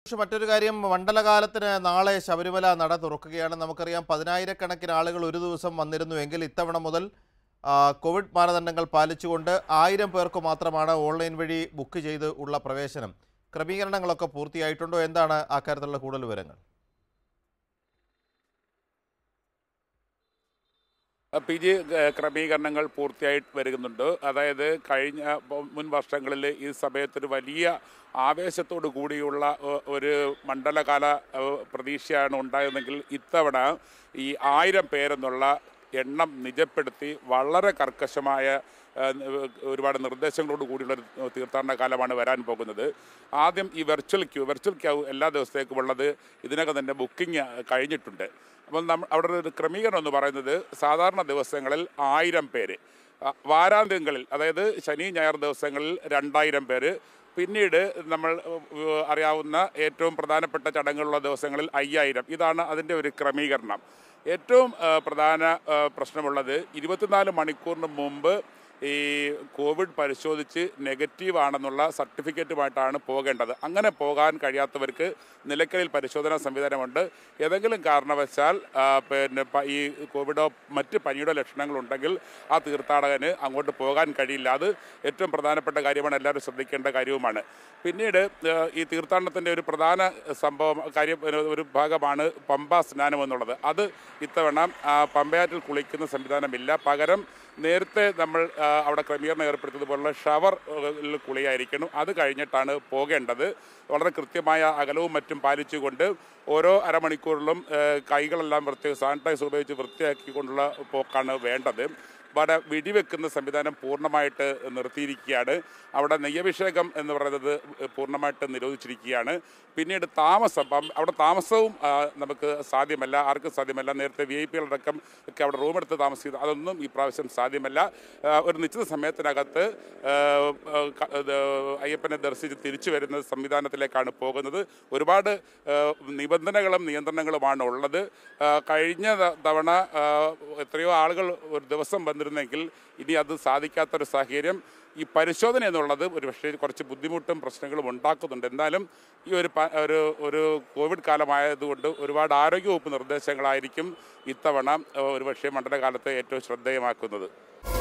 പക്ഷെ മറ്റൊരു കാര്യം മണ്ഡലകാലത്തിന് നാളെ ശബരിമല നട തുറക്കുകയാണ് നമുക്കറിയാം പതിനായിരക്കണക്കിന് ആളുകൾ ഒരു ദിവസം വന്നിരുന്നുവെങ്കിൽ ഇത്തവണ മുതൽ ആ, കോവിഡ് മാനദണ്ഡങ്ങൾ പാലിച്ചുകൊണ്ട് ആയിരം പേർക്ക് മാത്രമാണ് ഓൺലൈൻ വഴി ബുക്ക് ചെയ്ത് ഉള്ള പ്രവേശനം ക്രമീകരണങ്ങളൊക്കെ പൂർത്തിയായിട്ടുണ്ടോ എന്താണ് അക്കാര്യത്തിലുള്ള കൂടുതൽ വിവരങ്ങൾ പി ജി ഏഹ്, ക്രമീകരണങ്ങൾ പൂർത്തിയായിട്ട് വരുന്നുണ്ട് അതായത് കഴിഞ്ഞ പ- മുൻ വർഷങ്ങളിൽ ഈ സമയത്തൊരു വലിയ ആവേശത്തോടു കൂടിയുള്ള ഒ- ഒരു മണ്ഡലകാല ഏഹ്, പ്രതീക്ഷയാണ് ഉണ്ടായതെങ്കിൽ ഇത്തവണ ഈ ആയിരം പേരെന്നുള്ള എണ്ണം നിജപ്പെടുത്തി വളരെ കർക്കശമായ ഏഹ്, ഒരുപാട് നിർദ്ദേശങ്ങളോട് കൂടിയുള്ള ഒരു തീർത്ഥാടന കാലമാണ് വരാൻ പോകുന്നത് ആദ്യം ഈ വെർച്വൽ ക്യൂ വെർച്വൽ ക്യൂ എല്ലാ ദിവസത്തേക്കും ഉള്ളത് ഇതിനകം തന്നെ ബുക്കിംഗ് കഴിഞ്ഞിട്ടുണ്ട് അപ്പം നമ്മൾ അവിടെ ഒരു ക്രമീകരണം എന്ന് പറയുന്നത് സാധാരണ ദിവസങ്ങളിൽ ആയിരം പേര് ആ, വാരാന്ത്യങ്ങളിൽ അതായത് ശനി ഞായർ ദിവസങ്ങളിൽ രണ്ടായിരം പേര് പിന്നീട് നമ്മൾ ഏഹ്, അറിയാവുന്ന ഏറ്റവും പ്രധാനപ്പെട്ട ചടങ്ങുള്ള ദിവസങ്ങളിൽ അയ്യായിരം ഇതാണ് അതിൻ്റെ ഒരു ക്രമീകരണം ഏറ്റവും ഏഹ്, പ്രധാന ഏഹ്, പ്രശ്നമുള്ളത് ഇരുപത്തിനാല് മണിക്കൂറിന് മുമ്പ് ഈ കോവിഡ് പരിശോധിച്ച് നെഗറ്റീവ് ആണെന്നുള്ള സർട്ടിഫിക്കറ്റുമായിട്ടാണ് പോകേണ്ടത് അങ്ങനെ പോകാൻ കഴിയാത്തവർക്ക് നിലയ്ക്കലിൽ പരിശോധനാ സംവിധാനമുണ്ട് ഏതെങ്കിലും കാരണവശാൽ ആ, പിന്നെ പ- ഈ കോവിഡോ മറ്റ് പനിയുടെ ലക്ഷണങ്ങളുണ്ടെങ്കിൽ ആ തീർത്ഥാടകന് അങ്ങോട്ട് പോകാൻ കഴിയില്ല അത് ഏറ്റവും പ്രധാനപ്പെട്ട കാര്യമാണ് എല്ലാവരും ശ്രദ്ധിക്കേണ്ട കാര്യവുമാണ് പിന്നീട് ആ, ഈ തീർത്ഥാടനത്തിൻ്റെ ഒരു പ്രധാന സംഭവം കാര്യം ഒരു- ഒരു ഭാഗമാണ് പമ്പ സ്നാനം എന്നുള്ളത് അത് ഇത്തവണ ആ, പമ്പയാറ്റിൽ കുളിക്കുന്ന സംവിധാനമില്ല പകരം നേരത്തെ നമ്മൾ ആ, അവിടെ ക്രമീകരണം ഏർപ്പെടുത്തിയതുപോലുള്ള ഷവർ ൽ കുളിയായിരിക്കണം അത് കഴിഞ്ഞിട്ടാണ് പോകേണ്ടത് വളരെ കൃത്യമായ അകലവും മറ്റും പാലിച്ചുകൊണ്ട് ഓരോ അരമണിക്കൂറിലും ആ, കൈകളെല്ലാം വൃത്തി സാനിറ്റൈസ് ഉപയോഗിച്ച് വൃത്തിയാക്കിക്കൊണ്ടുള്ള പോക്കാണ് വേണ്ടത് അവിടെ വെടിവെക്കുന്ന സംവിധാനം പൂർണ്ണമായിട്ട് നിർത്തിയിരിക്കുകയാണ് അവിടെ നെയ്യഭിഷേകം എന്ന് പറയുന്നത് പൂർണ്ണമായിട്ട് നിരോധിച്ചിരിക്കുകയാണ് പിന്നീട് താമസം പം- അവിടെ താമസവും ആ, നമുക്ക് സാധ്യമല്ല ആർക്കും സാധ്യമല്ല നേരത്തെ വി ഐ പികളടക്കം ഒക്കെ അവിടെ റൂം എടുത്ത് താമസിക്കുന്നത് അതൊന്നും ഈ പ്രാവശ്യം സാധ്യമല്ല ആ, ഒരു നിശ്ചിത സമയത്തിനകത്ത് ആ, ആ, ക- ഇത് അയ്യപ്പനെ ദർശിച്ച് തിരിച്ചു വരുന്ന സംവിധാനത്തിലേക്കാണ് പോകുന്നത് ഒരുപാട് ആ, നിബന്ധനകളും നിയന്ത്രണങ്ങളുമാണ് ഉള്ളത് ആ, കഴിഞ്ഞ ത- തവണ ആ, എത്രയോ ആളുകൾ ഒരു ദിവസം വന്നിരുന്നെങ്കിൽ ഇനി അത് സാധിക്കാത്തൊരു സാഹചര്യം ഈ പരിശോധന എന്നുള്ളത് ഒരു പക്ഷേ കുറച്ച് ബുദ്ധിമുട്ടും പ്രശ്നങ്ങളും ഉണ്ടാക്കുന്നുണ്ട് എന്നാലും ഈ ഒരു പ- ഒരു ഒരു കോവിഡ് കാലമായതുകൊണ്ട് ഒരുപാട് ആരോഗ്യവകുപ്പ് നിർദ്ദേശങ്ങളായിരിക്കും ഇത്തവണ ആ, ഒരു പക്ഷേ മണ്ഡലകാലത്ത് ഏറ്റവും ശ്രദ്ധേയമാക്കുന്നത്